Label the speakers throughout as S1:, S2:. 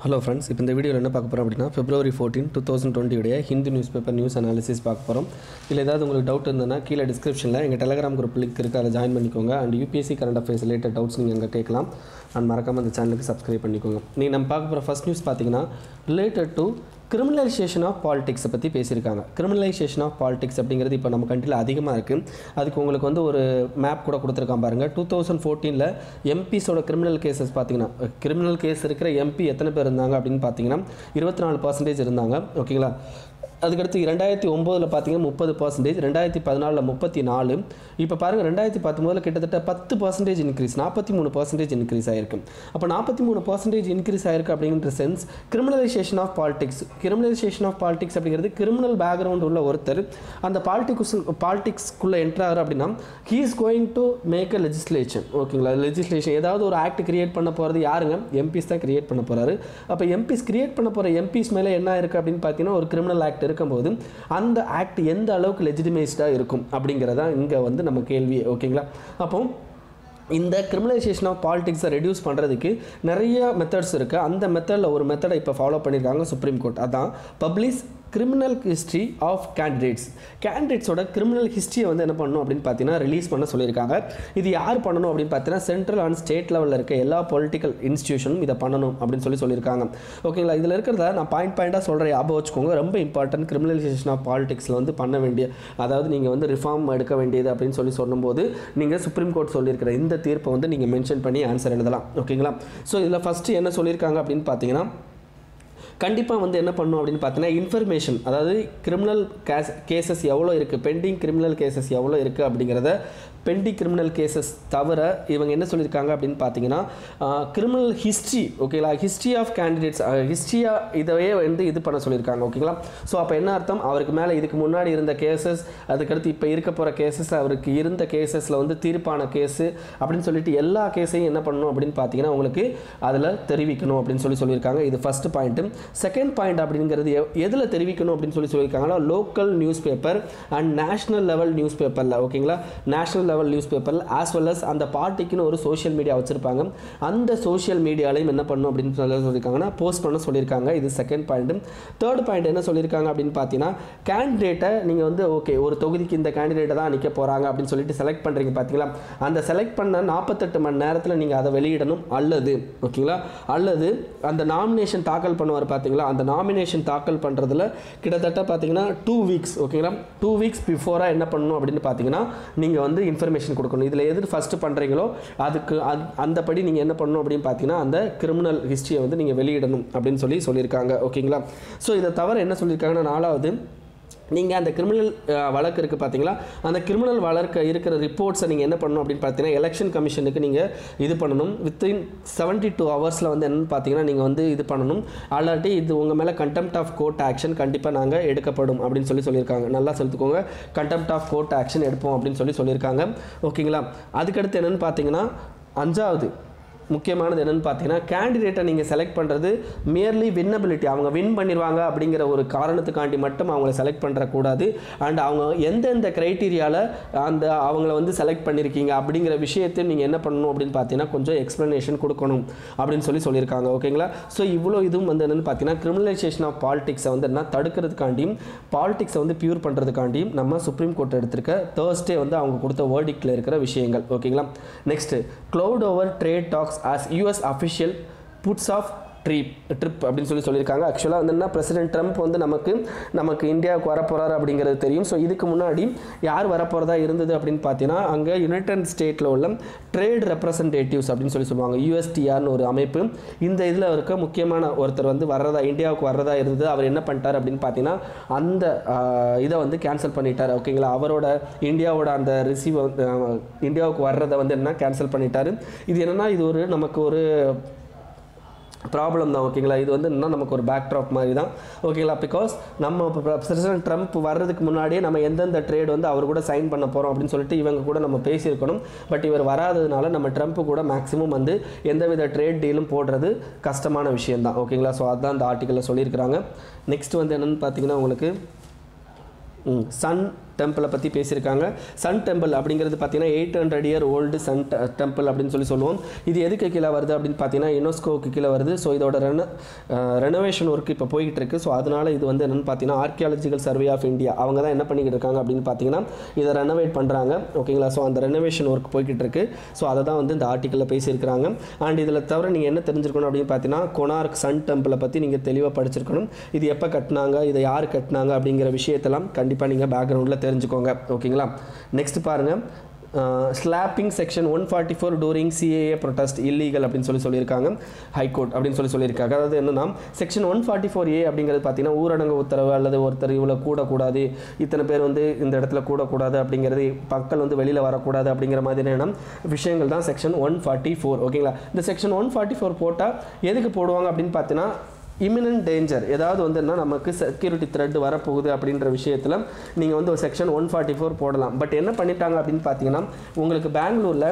S1: hello friends இப்போ இந்த வீடியோவில் என்ன பார்க்க போகிறோம் அப்படின்னா பிப்ரவரி ஃபோர்டீன் டூ தௌசண்ட் டுவெண்ட்டியுடைய Hindu newspaper news analysis பார்க்க போகிறோம் இல்லை ஏதாவது உங்களுக்கு டவுட் இருந்ததுன்னா கீழே டிஸ்கிரிப்ஷனில் எங்கள் டெலகிராம் குரூப் லிங்க் இருக்குது அதை ஜாயின் பண்ணிக்கோங்க and UPSC current affairs related doubts நீங்கள் அங்கே கேட்கலாம் அண்ட் மறக்காமல் அந்த சேனலுக்கு சப்ஸ்கிரைப் பண்ணிக்கோங்க நீங்கள் நம்ம பார்க்க போகிற ஃபஸ்ட் நியூஸ் பார்த்தீங்கன்னா ரிலேட்டட் டு கிரிமினலைசேஷன் ஆஃப் பாலிடிக்ஸை பற்றி பேசியிருக்காங்க கிரிமினலைசேஷன் ஆஃப் பாலிடிக்ஸ் அப்படிங்கிறது இப்போ நம்ம கண்ட்ரியில் அதிகமாக இருக்குது அதுக்கு உங்களுக்கு வந்து ஒரு மேப் கூட கொடுத்துருக்கான் பாருங்கள் டூ தௌசண்ட் ஃபோர்டீனில் எம்பிஸோட கிரிமினல் கேசஸ் பார்த்தீங்கன்னா கிரிமினல் கேஸ் இருக்கிற எம்பி எத்தனை பேர் இருந்தாங்க அப்படின்னு பார்த்தீங்கன்னா இருபத்தி நாலு பர்சன்டேஜ் இருந்தாங்க ஓகேங்களா அதுக்கடுத்து ரெண்டாயிரத்தி ஒம்போதில் பார்த்தீங்கன்னா முப்பது பர்சன்டேஜ் ரெண்டாயிரத்தி பதினாலில் முப்பத்தி நாலு இப்போ பாருங்கள் ரெண்டாயிரத்தி பத்தொம்போதில் கிட்டத்தட்ட பத்து பர்சன்டேஜ் இன்க்ரீஸ் நாற்பத்தி மூணு பர்சன்டேஜ் இன்க்ரீஸ் ஆயிருக்கு அப்போ நாற்பத்தி மூணு பர்சன்டேஜ் இன்க்ரீஸ் ஆயிருக்கு அப்படிங்கிற sense criminalisation of politics criminalisation of politics அப்படிங்கிறது கிரிமினல் பேக்ரவுண்ட் உள்ள ஒருத்தர் அந்த பாலிடிக்ஸ் பாலிடிக்ஸ்க்குள்ளே என்ட்ரு ஆகிற அப்படின்னா he is going to make a legislation ஓகேங்களா லெஜிஸ்லேஷன் ஏதாவது ஒரு ஆக்ட் கிரியேட் பண்ண போகிறது யாருங்க எம்பிஸ் தான் கிரியேட் பண்ண போகிறாரு அப்போ எம்பிஸ் கிரியேட் பண்ண போகிற எம்பிஸ் மேலே என்ன இருக்குது அப்படின்னு பார்த்தீங்கன்னா ஒரு கிரிமினல் ஆக்ட் இருக்கும்போது அந்த ஆக்ட் எந்த அளவுக்கு லெஜிட்டிமைஸ்டாக இருக்கும் அப்படிங்கிறதா இங்கே வந்து நம்ம கேள்வி ஓகேங்களா அப்போ இந்த கிரிமினலைசேஷன் ஆஃப் பாலிடிக்ஸை ரெடியூஸ் பண்ணுறதுக்கு நிறைய மெத்தட்ஸ் இருக்குது அந்த மெத்தடில் ஒரு மெத்தடை இப்போ ஃபாலோ பண்ணியிருக்காங்க சுப்ரீம் கோர்ட் அதான் publish criminal history of candidates கேண்டிடேட்ஸோட கிரிமினல் ஹிஸ்ட்ரியை வந்து என்ன பண்ணணும் அப்படின்னு பார்த்தீங்கன்னா ரிலீஸ் பண்ண சொல்லியிருக்காங்க இது யார் பண்ணணும் அப்படின்னு பார்த்தீங்கன்னா சென்ட்ரல் அண்ட் ஸ்டேட் லெவலில் இருக்க எல்லா பொலிட்டிக்கல் இன்ஸ்டியூஷனும் இதை பண்ணணும் அப்படின்னு சொல்லி சொல்லியிருக்காங்க ஓகேங்களா இதில் இருக்கிறத நான் பாயிண்ட் பாயிண்ட்டாக சொல்கிறேன் ஞாபகம் வச்சுக்கோங்க ரொம்ப இம்பார்ட்டன்ட் கிரிமினலைசேஷன் ஆஃப் பாலிடிக்ஸில் வந்து பண்ண வேண்டிய அதாவது நீங்கள் வந்து ரிஃபார்ம் எடுக்க வேண்டியது அப்படின்னு சொல்லி சொல்லும்போது நீங்கள் சுப்ரீம் கோர்ட் சொல்லியிருக்கிற இந்த தீர்ப்பை வந்து நீங்கள் மென்ஷன் பண்ணி ஆன்சர் எழுதலாம் ஓகேங்களா ஸோ இதில் ஃபஸ்ட்டு என்ன சொல்லியிருக்காங்க அப்படின்னு பார்த்தீங்கன்னா கண்டிப்பாக வந்து என்ன பண்ணும் அப்படின்னு பார்த்தீங்கன்னா இன்ஃபர்மேஷன் அதாவது கிரிமினல் கேஸ் கேசஸ் எவ்வளோ இருக்குது பெண்டிங் கிரிமினல் கேசஸ் எவ்வளோ இருக்குது அப்படிங்கிறத பெண்டிங் கிரிமினல் கேசஸ் தவிர இவங்க என்ன சொல்லியிருக்காங்க அப்படின்னு பார்த்தீங்கன்னா கிரிமினல் ஹிஸ்ட்ரி ஓகேங்களா ஹிஸ்ட்ரி ஆஃப் கேண்டிடேட்ஸ் ஹிஸ்ட்ரியாக இதவே வந்து இது பண்ண சொல்லியிருக்காங்க ஓகேங்களா ஸோ அப்போ என்ன அர்த்தம் அவருக்கு மேலே இதுக்கு முன்னாடி இருந்த கேசஸ் அதுக்கடுத்து இப்போ இருக்க போகிற கேசஸ் அவருக்கு இருந்த கேசஸில் வந்து தீர்ப்பான கேஸு அப்படின்னு சொல்லிட்டு எல்லா கேஸையும் என்ன பண்ணணும் அப்படின்னு பார்த்தீங்கன்னா உங்களுக்கு அதில் தெரிவிக்கணும் அப்படின்னு சொல்லி சொல்லியிருக்காங்க இது ஃபஸ்ட்டு பாயிண்ட்டு செகண்ட் பாயிண்ட் அப்படிங்கிறது எ- எதில் தெரிவிக்கணும் அப்படின்னு சொல்லி சொல்லியிருக்காங்கன்னா local news paper and national level news பேப்பரில் ஓகேங்களா நேஷனல் லெவல் நியூஸ் பேப்பரில் ஆஸ் வெல் அஸ் அந்த பார்ட்டிக்குன்னு ஒரு சோஷியல் மீடியா வச்சுருப்பாங்க அந்த சோஷியல் மீடியாலையும் என்ன பண்ணணும் அப்படின்னு சொல்லி சொல்லியிருக்காங்கன்னா போஸ்ட் பண்ண சொல்லியிருக்காங்க இது செகண்ட் பாயிண்ட்டு தேர்ட் பாயிண்ட் என்ன சொல்லியிருக்காங்க அப்படின்னு பார்த்தீங்கன்னா கேண்டிடேட்டை நீங்கள் வந்து ஓகே ஒரு தொகுதிக்கு இந்த கேண்டிடேட்டை தான் நிற்க போகிறாங்க அப்படின்னு சொல்லிட்டு செலக்ட் பண்ணுறீங்க பார்த்தீங்களா அந்த செலக்ட் பண்ண நாற்பத்தெட்டு மணி நேரத்தில் நீங்கள் அதை வெளியிடணும் அல்லது ஓகேங்களா அல்லது அந்த நாமினேஷன் தாக்கல் பண்ணுவார் பார்த்தீங்களா அந்த நாமினேஷன் தாக்கல் பண்ணுறதுல கிட்டத்தட்ட பார்த்தீங்கன்னா டூ வீக்ஸ் ஓகேங்களா டூ வீக்ஸ் பிஃபோராக என்ன பண்ணணும் அப்படின்னு பார்த்தீங்கன்னா நீங்கள் வந்து இன்ஃபர்மேஷன் கொடுக்கணும் இதில் எது ஃபஸ்ட்டு பண்ணுறீங்களோ அதுக்கு அந்த அந்தபடி நீங்கள் என்ன பண்ணணும் அப்படின்னு பார்த்தீங்கன்னா அந்த கிரிமினல் ஹிஸ்ட்ரியை வந்து நீங்கள் வெளியிடணும் அப்படின்னு சொல்லி சொல்லியிருக்காங்க ஓகேங்களா ஸோ இதை தவிர என்ன சொல்லியிருக்காங்கன்னா நாலாவது நீங்கள் அந்த கிரிமினல் வழக்கு இருக்குது பார்த்தீங்களா அந்த கிரிமினல் வழக்கு இருக்கிற ரிப்போர்ட்ஸை நீங்கள் என்ன பண்ணணும் அப்படின்னு பார்த்தீங்கன்னா எலெக்ஷன் கமிஷனுக்கு நீங்கள் இது பண்ணணும் வித்தின் செவன்ட்டி டூ ஹவர்ஸில் வந்து என்னன்னு பார்த்தீங்கன்னா நீங்கள் வந்து இது பண்ணணும் அல்லாட்டி இது உங்கள் மேலே கண்டெம்ட் ஆஃப் கோர்ட் ஆக்ஷன் கண்டிப்பாக நாங்கள் எடுக்கப்படும் அப்படின்னு சொல்லி சொல்லியிருக்காங்க நல்லா சொல்லித்துக்கோங்க கண்டெம்ட் ஆஃப் கோர்ட் ஆக்ஷன் எடுப்போம் அப்படின்னு சொல்லி சொல்லியிருக்காங்க ஓகேங்களா அதுக்கடுத்து என்னென்னு பார்த்தீங்கன்னா அஞ்சாவது முக்கியமானது என்னென்னு பார்த்தீங்கன்னா கேண்டிடேட்டை நீங்கள் செலக்ட் பண்ணுறது மியர்லி வின்னபிலிட்டி அவங்க வின் பண்ணிடுவாங்க அப்படிங்கிற ஒரு காரணத்துக்காண்டி மட்டும் அவங்கள செலக்ட் பண்ணுறக்கூடாது அண்ட் அவங்க எந்தெந்த க்ரைட்டீரியாவில் அந்த அவங்கள வந்து செலக்ட் பண்ணியிருக்கீங்க அப்படிங்கிற விஷயத்தையும் நீங்கள் என்ன பண்ணணும் அப்படின்னு பார்த்தீங்கன்னா கொஞ்சம் எக்ஸ்ப்ளனேஷன் கொடுக்கணும் அப்படின்னு சொல்லி சொல்லியிருக்காங்க ஓகேங்களா ஸோ இவ்வளோ இதுவும் வந்து என்னென்னு பார்த்தீங்கன்னா கிரிமினலைசேஷன் ஆஃப் பாலிடிக்ஸை வந்து என்ன தடுக்கிறதுக்காண்டியும் பாலிடிக்ஸை வந்து பியூர் பண்ணுறதுக்காண்டியும் நம்ம சுப்ரீம் கோர்ட் எடுத்திருக்க தேர்ஸ்டே வந்து அவங்க கொடுத்த வேர்டிக்டில் இருக்கிற விஷயங்கள் ஓகேங்களா next cloud over trade talks as US official puts off trip trip அப்படின்னு சொல்லி சொல்லியிருக்காங்க ஆக்சுவலாக வந்து என்ன பிரசிடென்ட் ட்ரம்ப் வந்து நமக்கு நமக்கு இந்தியாவுக்கு வரப்போகிறாரு அப்படிங்கிறது தெரியும் ஸோ இதுக்கு முன்னாடி யார் வரப்போகிறதா இருந்தது அப்படின்னு பார்த்தீங்கன்னா அங்கே யுனைடெட் ஸ்டேட்டில் உள்ள ட்ரேட் ரெப்ரசன்டேட்டிவ்ஸ் அப்படின்னு சொல்லி சொல்லுவாங்க யூஎஸ்டிஆர்னு ஒரு அமைப்பு இந்த இதில் இருக்க முக்கியமான ஒருத்தர் வந்து வர்றதா இந்தியாவுக்கு வர்றதா இருந்தது அவர் என்ன பண்ணிட்டார் அப்படின்னு பார்த்தீங்கன்னா அந்த ஆஹ், இதை வந்து கேன்சல் பண்ணிட்டார் ஓகேங்களா அவரோட இந்தியாவோட அந்த ரிசீவ் இந்தியாவுக்கு வர்றதை வந்து என்ன கேன்சல் பண்ணிட்டாரு இது என்னன்னா இது ஒரு நமக்கு ஒரு ப்ராப்ளம் தான் ஓகேங்களா இது வந்து இன்னும் நமக்கு ஒரு பேக் ட்ராப் மாதிரி தான் ஓகேங்களா பிகாஸ் நம்ம பிரசிடென்ட் ட்ரம்ப் வர்றதுக்கு முன்னாடியே நம்ம எந்தெந்த ட்ரேட் வந்து அவர் கூட சைன் பண்ண போகிறோம் அப்படின்னு சொல்லிட்டு இவங்க கூட நம்ம பேசியிருக்கணும் பட் இவர் வராததுனால நம்ம ட்ரம்ப் கூட மேக்ஸிமம் வந்து எந்தவித ட்ரேட் டீலும் போடுறது கஷ்டமான விஷயம்தான் ஓகேங்களா ஸோ அதுதான் இந்த ஆர்டிக்கலில் சொல்லியிருக்கிறாங்க நெக்ஸ்ட் வந்து என்னென்னு பார்த்தீங்கன்னா உங்களுக்கு சன் டெம்பிளை பற்றி பேசியிருக்காங்க சன் டெம்பிள் அப்படிங்கிறது பார்த்தீங்கன்னா eight hundred year old sun temple அப்படின்னு சொல்லி சொல்லுவோம் இது எதுக்கு கீழே வருது அப்படின்னு பார்த்தீங்கன்னா யுனெஸ்கோவுக்கு கீழே வருது ஸோ இதோட ரென ரெனோவேஷன் ஒர்க் இப்போ போய்கிட்டு இருக்கு ஸோ அதனால இது வந்து என்னென்னு பார்த்தீங்கன்னா ஆர்கியாலஜிக்கல் சர்வே ஆஃப் இந்தியா அவங்க தான் என்ன பண்ணிக்கிட்டு இருக்காங்க அப்படின்னு பார்த்தீங்கன்னா இதை ரெனோவேட் பண்ணுறாங்க ஓகேங்களா ஸோ அந்த ரெனோவேஷன் ஒர்க் போய்கிட்டு இருக்கு ஸோ அதை தான் வந்து இந்த ஆர்டிக்கலில் பேசியிருக்கிறாங்க அண்ட் இதில் தவிர நீங்கள் என்ன தெரிஞ்சிருக்கணும் அப்படின்னு பார்த்தீங்கன்னா கொனார்க் சன் டெம்பிளை பற்றி நீங்கள் தெளிவாக படிச்சிருக்கணும் இது எப்போ கட்டினாங்க இதை யார் கட்டினாங்க அப்படிங்கிற விஷயத்தெல்லாம் கண்டிப்பாக நீங்கள் பேக்ரவுண்டில் தெரிஞ்சுக்கோங்க ஓகேங்களா நெக்ஸ்ட் பாருங்கள் slapping section one forty four during CAA protest illegal அப்படின்னு சொல்லி சொல்லியிருக்காங்க ஹைகோர்ட் அப்படின்னு சொல்லி சொல்லியிருக்காங்க அதாவது என்னன்னா section one forty four A அப்படிங்கிறது பார்த்தீங்கன்னா ஊரடங்கு உத்தரவு அல்லது ஒருத்தர் இவ்வளோ கூடக்கூடாது இத்தனை பேர் வந்து இந்த இடத்துல கூடக்கூடாது அப்படிங்கிறது மக்கள் வந்து வெளியில் வரக்கூடாது அப்படிங்கிற மாதிரியான விஷயங்கள் தான் செக்ஷன் ஒன் ஃபார்ட்டி ஃபோர் ஓகேங்களா இந்த செக்ஷன் ஒன் ஃபார்ட்டி ஃபோர் போட்டால் எதுக்கு போடுவாங்க அப்படின்னு பார்த்தீங்கன்னா இமினன்ட் டேஞ்சர் ஏதாவது வந்து என்ன நமக்கு செக்யூரிட்டி த்ரெட் வரப்போகுது அப்படின்ற விஷயத்தில் நீங்கள் வந்து ஒரு செக்ஷன் ஒன் ஃபார்ட்டி ஃபோர் போடலாம் பட் என்ன பண்ணிட்டாங்க அப்படின்னு பார்த்தீங்கன்னா உங்களுக்கு பெங்களூரில்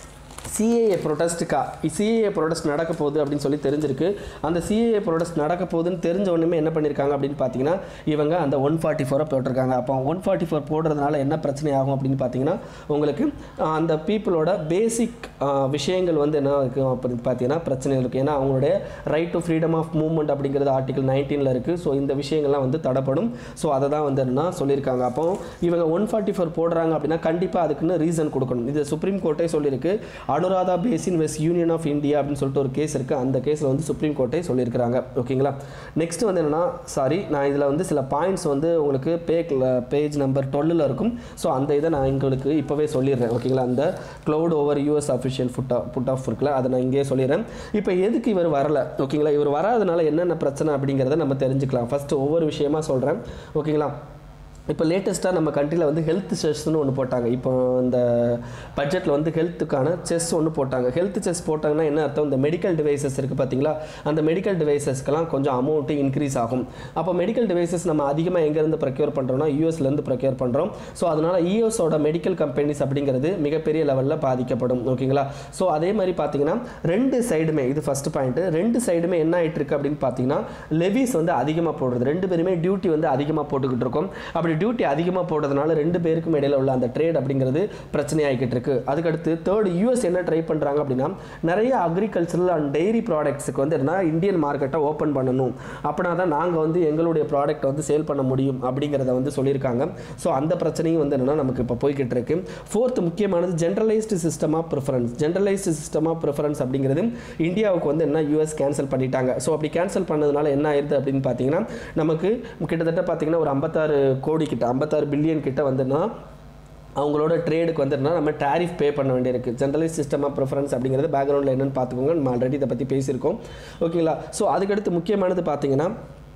S1: சிஏஏ ப்ரொடெஸ்ட்டுக்கா சிஏஏ ப்ரொடெஸ்ட் நடக்க போகுது அப்படின்னு சொல்லி தெரிஞ்சிருக்கு அந்த சிஏஏ ப்ரொடெஸ்ட் நடக்க போகுதுன்னு தெரிஞ்ச உடனே என்ன பண்ணியிருக்காங்க அப்படின்னு பார்த்தீங்கன்னா இவங்க அந்த ஒன் ஃபார்ட்டி ஃபோரை போட்டிருக்காங்க அப்போ ஒன் ஃபார்ட்டி ஃபோர் போடுறதுனால என்ன பிரச்சனை ஆகும் அப்படின்னு பார்த்தீங்கன்னா உங்களுக்கு ஆஹ், அந்த பீப்புளோட பேசிக் விஷயங்கள் வந்து என்ன இருக்கும் அப்படின்னு பார்த்தீங்கன்னா பிரச்சனை இருக்குது ஏன்னா அவங்களுடைய right to freedom of movement அப்படிங்கிறது ஆர்டிகல் நைன்டீனில் இருக்குது ஸோ இந்த விஷயங்கள்லாம் வந்து தடைப்படும் ஸோ அதை தான் வந்து என்ன சொல்லியிருக்காங்க அப்போ இவங்க ஒன் ஃபார்ட்டி ஃபோர் போடுறாங்க அப்படின்னா கண்டிப்பாக அதுக்குன்னு ரீசன் கொடுக்கணும் இது சுப்ரீம் கோர்ட்டே சொல்லியிருக்கு Anuradha Bhasin west union of India அப்படின்னு சொல்லிட்டு ஒரு கேஸ் இருக்குது அந்த கேஸில் வந்து சுப்ரீம் கோர்ட்டே சொல்லியிருக்கிறாங்க ஓகேங்களா நெக்ஸ்ட் வந்து என்னன்னா சாரி நான் இதில் வந்து சில பாயிண்ட்ஸ் வந்து உங்களுக்கு பே பேஜ் நம்பர் டுவெல்லில் இருக்கும் ஸோ அந்த இதை நான் உங்களுக்கு இப்போவே சொல்லிடுறேன் ஓகேங்களா அந்த cloud over US official foot put off இருக்குல்ல அதை நான் இங்கேயே சொல்லிடுறேன் இப்போ எதுக்கு இவர் வரல ஓகேங்களா இவர் வராதனால என்னென்ன பிரச்சனை அப்படிங்கிறத நம்ம தெரிஞ்சுக்கலாம் ஃபஸ்ட்டு ஒவ்வொரு விஷயமா சொல்கிறேன் ஓகேங்களா இப்போ லேட்டஸ்ட்டாக நம்ம கண்ட்ரியில் வந்து ஹெல்த் செஸ்னு ஒன்று போட்டாங்க இப்போ இந்த பட்ஜெட்டில் வந்து ஹெல்த்துக்கான செஸ் ஒன்று போட்டாங்க ஹெல்த் செஸ் போட்டாங்கன்னா என்ன அர்த்தம் இந்த மெடிக்கல் டிவைசஸ் இருக்குது பார்த்தீங்களா அந்த மெடிக்கல் டிவைசஸ்க்கெல்லாம் கொஞ்சம் அமௌண்ட்டு இன்க்ரீஸ் ஆகும் அப்போ மெடிக்கல் டிவைசஸ் நம்ம அதிகமாக எங்கேருந்து ப்ரொக்யூர் பண்ணுறோம்னா யூஎஸ்லேருந்து ப்ரொக்யூர் பண்ணுறோம் ஸோ அதனால் யூஎஸோட மெடிக்கல் கம்பெனிஸ் அப்படிங்கிறது மிகப்பெரிய லெவலில் பாதிக்கப்படும் ஓகேங்களா ஸோ அதே மாதிரி பார்த்தீங்கன்னா ரெண்டு சைடுமே இது ஃபஸ்ட் பாயிண்ட்டு ரெண்டு சைடுமே என்ன ஆயிட்டு இருக்கு அப்படின்னு பார்த்தீங்கன்னா லெவிஸ் வந்து அதிகமாக போடுறது ரெண்டு பேருமே டியூட்டி வந்து அதிகமாக போட்டுக்கிட்டு இருக்கோம் அப்படி டியூட்டி அதிகமாக போடுறதுனால ரெண்டு பேருக்கும் இடையில உள்ள அந்த ட்ரேட் அப்படிங்கிறது பிரச்சனையாகிக்கிட்டு இருக்கு அதுக்கடுத்து தேர்ட் யூஎஸ் என்ன ட்ரை பண்ணுறாங்க அப்படின்னா நிறைய அக்ரிகல்ச்சரல் அண்ட் டெய்ரி ப்ராடக்ட்ஸுக்கு வந்து என்ன இந்தியன் மார்க்கெட்டை ஓப்பன் பண்ணணும் அப்படின்னா தான் நாங்கள் வந்து எங்களுடைய ப்ராடக்ட் வந்து சேல் பண்ண முடியும் அப்படிங்கிறத வந்து சொல்லியிருக்காங்க ஸோ அந்த பிரச்சனையும் வந்து என்னென்னா நமக்கு இப்போ போய்கிட்டு இருக்கு ஃபோர்த் முக்கியமானது generalised system of preference generalised system of preference அப்படிங்கிறது இந்தியாவுக்கு வந்து என்ன யூஎஸ் கேன்சல் பண்ணிட்டாங்க ஸோ அப்படி கேன்சல் பண்ணதுனால என்ன ஆயிருது அப்படின்னு பார்த்தீங்கன்னா நமக்கு கிட்டத்தட்ட பார்த்தீங்கன்னா ஒரு ஐம்பத்தாறு கோடி கிட்ட ஐம்பத்தாறு பில்லியன் கிட்ட வந்துன்னா அவங்களோட ட்ரேடுக்கு வந்துட்டுனா நம்ம டேரிஃப் பே பண்ண வேண்டியிருக்கு ஜென்ரலைஸ் சிஸ்டம் ஆஃப் ப்ரிஃபரன்ஸ் அப்படிங்கிறது பேக்ரவுண்டில் என்னென்னு பார்த்துக்கோங்க நம்ம ஆல்ரெடி இதை பற்றி பேசியிருக்கோம் ஓகேங்களா ஸோ அதுக்கடுத்து முக்கியமானது பார்த்தீங்கன்னா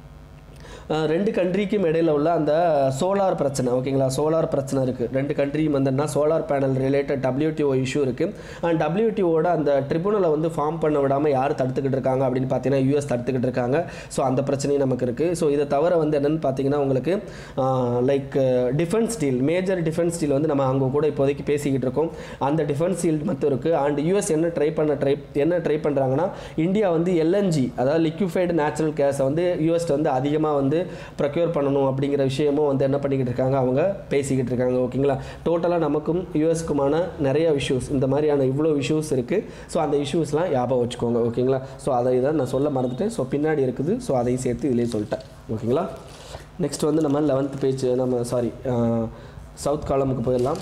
S1: அஹ், ரெண்டு கண்ட்ரிக்கும் இடையில உள்ள அந்த சோலார் பிரச்சனை ஓகேங்களா சோலார் பிரச்சனை இருக்குது ரெண்டு கண்ட்ரியும் வந்துன்னா solar panel related WTO issue இருக்குது அண்ட் டபிள்யூடிஓட அந்த ட்ரிபுனலை வந்து ஃபார்ம் பண்ண விடாமல் யார் தடுத்துக்கிட்டு இருக்காங்க அப்படின்னு பார்த்தீங்கன்னா யூஎஸ் தடுத்துக்கிட்டு இருக்காங்க ஸோ அந்த பிரச்சனையும் நமக்கு இருக்குது ஸோ இதை தவிர வந்து என்னென்னு பார்த்தீங்கன்னா உங்களுக்கு like defence deal major defence deal வந்து நம்ம அவங்க கூட இப்போதைக்கு பேசிக்கிட்டு இருக்கோம் அந்த டிஃபென்ஸ் டீல் மட்டும் இருக்குது அண்ட் யூஎஸ் என்ன ட்ரை பண்ண ட்ரை என்ன ட்ரை பண்ணுறாங்கன்னா இந்தியா வந்து எல்என்ஜி அதாவது லிக்யூஃபைடு நேச்சுரல் கேஸை வந்து யூஎஸ் வந்து அதிகமாக வந்து ப்ரொக்யூர் பண்ணணும் அப்படிங்கிற விஷயமும் வந்து என்ன பண்ணிக்கிட்டு இருக்காங்க அவங்க பேசிக்கிட்டு இருக்காங்க ஓகேங்களா டோட்டலாக நமக்கும் யூஎஸ்க்குமான நிறைய இஷ்யூஸ் இந்த மாதிரியான இவ்வளோ இஷ்யூஸ் இருக்குது ஸோ அந்த இஷ்யூஸ்லாம் ஞாபகம் வச்சுக்கோங்க ஓகேங்களா ஸோ அதை இதை நான் சொல்ல மறந்துட்டேன் ஸோ பின்னாடி இருக்குது ஸோ அதையும் சேர்த்து இதிலே சொல்லிட்டேன் ஓகேங்களா நெக்ஸ்ட் வந்து நம்ம லெவன்த் பேஜ் நம்ம சாரி சவுத் காலமுக்கு போயிடலாம்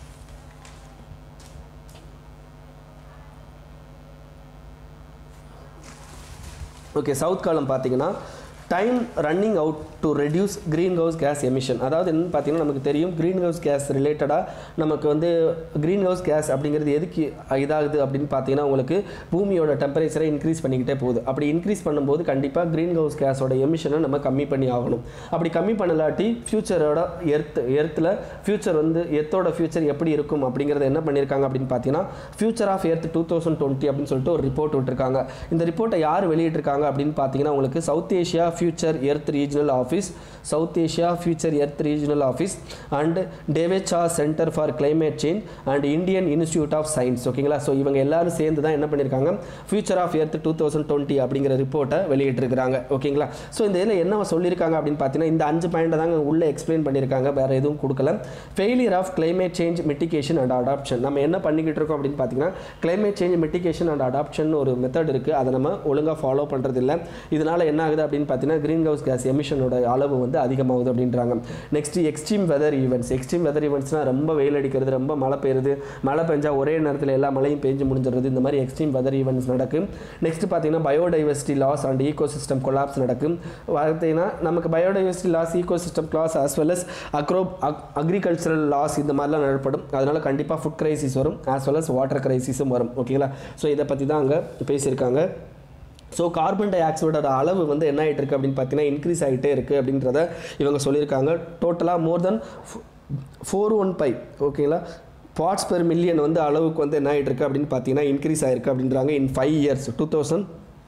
S1: ஓகே சவுத் காலம் பார்த்தீங்கன்னா time running out to reduce greenhouse gas emission அதாவது என்னன்னு பார்த்தீங்கன்னா நமக்கு தெரியும் க்ரீன் ஹவுஸ் கேஸ் ரிலேட்டடாக நமக்கு வந்து க்ரீன் ஹவுஸ் கேஸ் அப்படிங்கிறது எதுக்கு இதாகுது அப்படின்னு பார்த்தீங்கன்னா உங்களுக்கு பூமியோட டெம்பரேச்சரை இன்க்ரீஸ் பண்ணிக்கிட்டே போகுது அப்படி இன்க்ரீஸ் பண்ணும்போது கண்டிப்பாக க்ரீன் ஹவுஸ் கேஸோட எமிஷனை நம்ம கம்மி பண்ணி ஆகணும் அப்படி கம்மி பண்ணலாட்டி ஃப்யூச்சரோட எர்த் எர்த்தில் ஃப்யூச்சர் வந்து எர்த்தோட ஃப்யூச்சர் எப்படி இருக்கும் அப்படிங்கிறத என்ன பண்ணியிருக்காங்க அப்படின்னு பார்த்தீங்கன்னா future of earth two thousand twenty அப்படின்னு சொல்லிட்டு ஒரு ரிப்போர்ட் விட்டுருக்காங்க இந்த ரிப்போர்ட்டை யார் வெளியிட்டிருக்காங்க அப்படின்னு பார்த்தீங்கன்னா உங்களுக்கு South Asia future earth regional office South Asia future earth regional office and Divecha centre for climate change and Indian institute of science ஓகேங்களா ஸோ இவங்க எல்லாரும் சேர்ந்து தான் என்ன பண்ணியிருக்காங்க future of earth two thousand twenty அப்படிங்கிற ரிப்போர்ட்டை வெளியிட்டிருக்கிறாங்க ஓகேங்களா ஸோ இந்த இதில் என்ன சொல்லியிருக்காங்க அப்படின்னு பார்த்தீங்கன்னா இந்த அஞ்சு பாயிண்ட் தாங்க உள்ளே எக்ஸ்பிளைன் பண்ணியிருக்காங்க வேறு எதுவும் கொடுக்கல failure of climate change mitigation and adaptation நம்ம என்ன பண்ணிக்கிட்டு இருக்கோம் அப்படின்னு பார்த்தீங்கன்னா climate change mitigation and adaptation ஒரு மெத்தட் இருக்குது அதை நம்ம ஒழுங்காக ஃபாலோ பண்ணுறது இல்லை இதனால் என்ன ஆகுது அப்படின்னு பார்த்தீங்கன்னா க்ரீன் ஹவுஸ் கேஸ் எமிஷனோட அளவு வந்து அதிகமாகுது அப்படின்றாங்க next extreme weather events extreme weather ஈவெண்ட்ஸ்னால் ரொம்ப வெயில் அடிக்கிறது ரொம்ப மழை பெய்யுது மழை பெஞ்சா ஒரே நேரத்தில் எல்லா மழையும் பெஞ்சு முடிஞ்சிடுறது இந்த மாதிரி எக்ஸ்ட்ரீம் வெதர் ஈவெண்ட்ஸ் நடக்கும் நெக்ஸ்ட் பார்த்தீங்கன்னா biodiversity loss and ecosystem collapse நடக்கும் பார்த்தீங்கன்னா நமக்கு biodiversity loss ecosystem loss as well as agro agricultural loss இந்த மாதிரிலாம் ஏற்படும் அதனால் கண்டிப்பாக ஃபுட் கிரைசிஸ் வரும் as well as வாட்டர் கிரைசிஸும் வரும் ஓகேங்களா ஸோ இதை பற்றி தான் அங்கே பேசியிருக்காங்க ஸோ கார்பன் டை ஆக்சைடோட அளவு வந்து என்ன ஆகிட்டு இருக்கு அப்படின்னு பார்த்தீங்கன்னா இன்க்ரீஸ் ஆகிட்டே இருக்குது அப்படின்றத இவங்க சொல்லியிருக்காங்க டோட்டலாக more than four one five ஓகேங்களா பார்ட்ஸ் பெர் மில்லியன் வந்து அளவுக்கு வந்து என்ன ஆகிட்டு இருக்கு அப்படின்னு பார்த்தீங்கன்னா இன்க்ரீஸ் ஆயிருக்கு அப்படின்றாங்க in five years two thousand